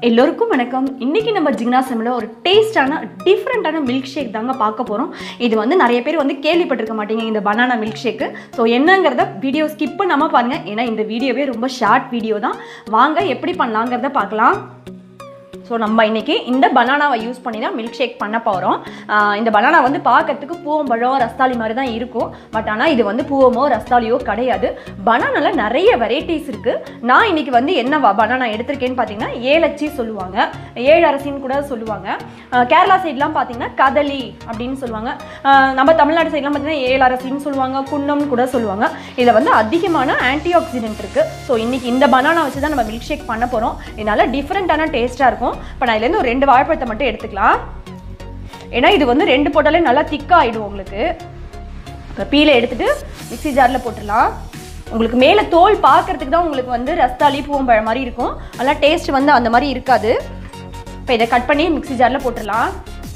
எல்லோருக்கும் வணக்கம் இன்னைக்கு நம்ம ஜிக்னாசமில் ஒரு டேஸ்டான டிஃப்ரெண்ட்டான மில்க் ஷேக் தாங்க பார்க்க போகிறோம் இது வந்து நிறைய பேர் வந்து கேள்விப்பட்டிருக்க மாட்டீங்க இந்த பனானா மில்க் ஷேக்கு ஸோ என்னங்கிறத வீடியோ ஸ்கிப் பண்ணாமல் பாருங்கள் ஏன்னா இந்த வீடியோவே ரொம்ப ஷார்ட் வீடியோ தான் வாங்க எப்படி பண்ணலாங்கிறத பார்க்கலாம் ஸோ நம்ம இன்னைக்கு இந்த பனானாவை யூஸ் பண்ணி தான் மில்க் ஷேக் பண்ண போகிறோம் இந்த பனானா வந்து பார்க்கறதுக்கு பூவம்பழம் ரஸ்தாளி மாதிரி தான் இருக்கும் பட் ஆனால் இது வந்து பூவமோ ரஸ்தாலியோ கிடையாது பனானாவில் நிறைய வெரைட்டிஸ் இருக்குது நான் இன்னைக்கு வந்து என்ன பனானா எடுத்திருக்கேன்னு பார்த்தீங்கன்னா ஏலச்சி சொல்லுவாங்க ஏழு அரசின்னு கூட சொல்லுவாங்க ஆஹ் கேரளா சைட்லாம் பார்த்தீங்கன்னா கதலி அப்படின்னு சொல்லுவாங்க ஆஹ் நம்ம தமிழ்நாடு சைட்லாம் பார்த்தீங்கன்னா ஏழு அரசின்னு சொல்லுவாங்க குன்னம்னு கூட சொல்லுவாங்க இதில் வந்து அதிகமான ஆன்டி ஆக்சிடென்ட் இருக்குது ஸோ இன்னைக்கு இந்த பனானா வச்சு தான் நம்ம மில்க் ஷேக் பண்ண போகிறோம் இதனால டிஃப்ரெண்ட்டான டேஸ்ட்டாக இருக்கும் இப்போ நான் இதுலேருந்து ஒரு ரெண்டு வாழைப்பழத்தை மட்டும் எடுத்துக்கலாம் ஏன்னா இது வந்து ரெண்டு போட்டாலே நல்லா திக்காக ஆகிடும் உங்களுக்கு இப்போ பீலை எடுத்துட்டு மிக்ஸி ஜாரில் போட்டுடலாம் உங்களுக்கு மேலே தோல் பார்க்கறதுக்கு தான் உங்களுக்கு வந்து ரஸ்தாளி பூவம்பழம் மாதிரி இருக்கும் அதெல்லாம் டேஸ்ட் வந்து அந்த மாதிரி இருக்காது இப்போ இதை கட் பண்ணி மிக்ஸி ஜாரில் போட்டுடலாம்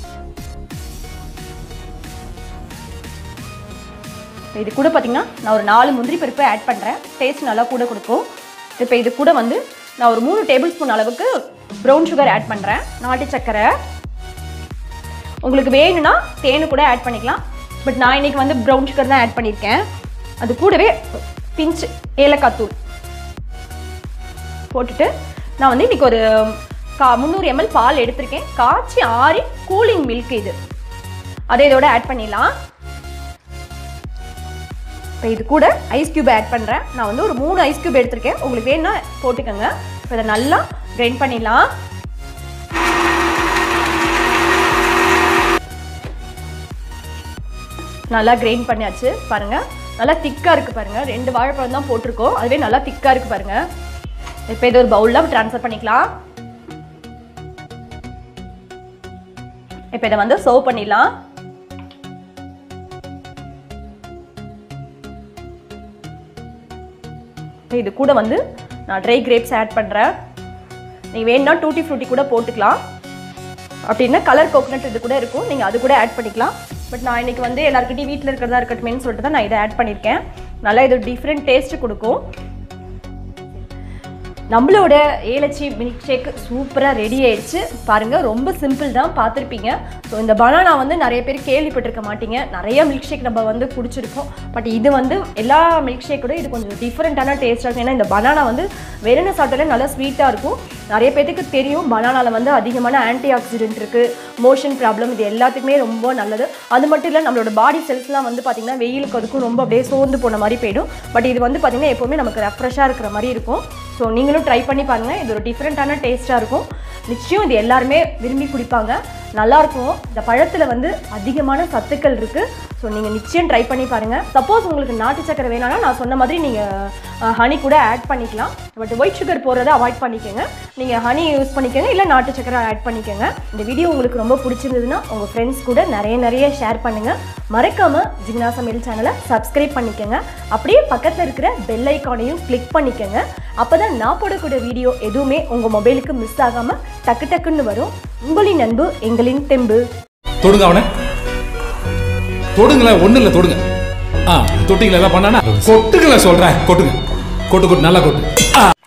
இப்போ இது கூட பார்த்தீங்கன்னா நான் ஒரு நாலு முந்திரி பருப்பு ஆட் பண்ணுறேன் டேஸ்ட் நல்லா கூட கொடுக்கும் இப்போ இது கூட வந்து நான் ஒரு மூணு டேபிள் ஸ்பூன் அளவுக்கு ப்ரௌன் சுகர் ஆட் பண்ணுறேன் நாட்டு சர்க்கரை உங்களுக்கு வேணும்னா தேனு கூட ஆட் பண்ணிக்கலாம் பட் நான் இன்னைக்கு வந்து ப்ரௌன் சுகர் தான் ஆட் பண்ணியிருக்கேன் அது கூடவே பிஞ்ச் ஏலக்காய் தூள் போட்டுட்டு நான் வந்து இன்னைக்கு ஒரு கா முந்நூறு எம்எல் பால் எடுத்திருக்கேன் காய்ச்சி ஆறி கூலிங் மில்க் இது அதை இதோட ஆட் பண்ணிடலாம் இப்போ இது கூட ஐஸ் கியூப் ஆட் பண்ணுறேன் நான் வந்து ஒரு மூணு ஐஸ் கியூப் எடுத்திருக்கேன் உங்களுக்கு வேணும்னா போட்டுக்கோங்க இப்போ இதை நல்லா கிரைண்ட் பண்ணிடலாம் நல்லா கிரைண்ட் பண்ணியாச்சு பாருங்க நல்லா திக்காக இருக்குது பாருங்க ரெண்டு வாழைப்பழம் தான் போட்டிருக்கோம் அதுவே நல்லா திக்காக இருக்குது பாருங்க இப்போ இது ஒரு பவுலில் ட்ரான்ஸ்ஃபர் பண்ணிக்கலாம் இப்போ இதை வந்து சர்வ் பண்ணிடலாம் இது கூட வந்து நான் ட்ரை கிரேப்ஸ் ஆட் பண்ணுறேன் நீங்கள் வேணும்னா டூட்டி ஃப்ரூட்டி கூட போட்டுக்கலாம் அப்படின்னா கலர் கோகனட் இது கூட இருக்கும் நீங்கள் அது கூட ஆட் பண்ணிக்கலாம் பட் நான் இன்னைக்கு வந்து எல்லாருக்கிட்டையும் வீட்டில் இருக்கிறதா இருக்கட்டுமேனு சொல்லிட்டு தான் நான் இதை ஆட் பண்ணியிருக்கேன் நல்லா இது டிஃப்ரெண்ட் டேஸ்ட் கொடுக்கும் நம்மளோட ஏலச்சி மில்க் ஷேக் சூப்பராக ரெடி ஆயிடுச்சு பாருங்கள் ரொம்ப சிம்பிள் தான் பார்த்துருப்பீங்க ஸோ இந்த பனானா வந்து நிறைய பேர் கேள்விப்பட்டிருக்க மாட்டீங்க நிறைய மில்க் ஷேக் நம்ம வந்து குடிச்சிருக்கோம் பட் இது வந்து எல்லா மில்க் ஷேக்கோட இது கொஞ்சம் டிஃப்ரெண்ட்டான டேஸ்ட்டாக இருக்கும் ஏன்னா இந்த பனானா வந்து வெறும் சாப்பிட்டாலே நல்லா ஸ்வீட்டாக இருக்கும் நிறைய பேத்துக்கு தெரியும் பனானாவில் வந்து அதிகமான ஆன்டி ஆக்சிடென்ட் இருக்குது மோஷன் ப்ராப்ளம் இது எல்லாத்துக்குமே ரொம்ப நல்லது அது மட்டும் இல்லை நம்மளோட பாடி செல்ஸ்லாம் வந்து பார்த்திங்கன்னா வெயிலுக்கு அதுக்கும் ரொம்ப அப்படியே சோர்ந்து போன மாதிரி போயிடும் பட் இது வந்து பார்த்திங்கன்னா எப்போவுமே நமக்கு ரெஃப்ரெஷ்ஷாக இருக்கிற மாதிரி இருக்கும் ஸோ நீங்களும் ட்ரை பண்ணி பாருங்கள் இது ஒரு டிஃப்ரெண்ட்டான டேஸ்ட்டாக இருக்கும் நிச்சயம் இது எல்லாருமே விரும்பி குடிப்பாங்க நல்லாயிருக்கும் இந்த பழத்தில் வந்து அதிகமான சத்துக்கள் இருக்குது ஸோ நீங்கள் நிச்சயம் ட்ரை பண்ணி பாருங்கள் சப்போஸ் உங்களுக்கு நாட்டு சக்கரை வேணாம்னா நான் சொன்ன மாதிரி நீங்கள் ஹனி கூட ஆட் பண்ணிக்கலாம் பட் ஒயிட் சுகர் போடுறத அவாய்ட் பண்ணிக்கோங்க நீங்கள் ஹனி யூஸ் பண்ணிக்கோங்க இல்லை நாட்டு சக்கரை ஆட் பண்ணிக்கோங்க இந்த வீடியோ உங்களுக்கு ரொம்ப பிடிச்சிருந்ததுன்னா உங்கள் ஃப்ரெண்ட்ஸ் கூட நிறைய நிறைய ஷேர் பண்ணுங்கள் மறக்காமல் ஜிக்னா சமையல் சேனலை சப்ஸ்கிரைப் பண்ணிக்கோங்க அப்படியே பக்கத்தில் இருக்கிற பெல் ஐக்கானையும் கிளிக் பண்ணிக்கோங்க அப்போ தான் நான் போடக்கூடிய வீடியோ எதுவுமே உங்கள் மொபைலுக்கு மிஸ் ஆகாமல் டக்கு டக்குன்னு வரும் உங்களின் அன்பு எங்களின் தெம்பு தொடுங்க அவனை தொடுங்களேன் ஒண்ணு இல்ல தொடுங்க ஆ தொட்டிங்களா எல்லாம் பண்ணானா கொட்டுங்களேன் சொல்றேன் கொட்டுங்க கொட்டு கொட்டு நல்லா கொட்டு ஆ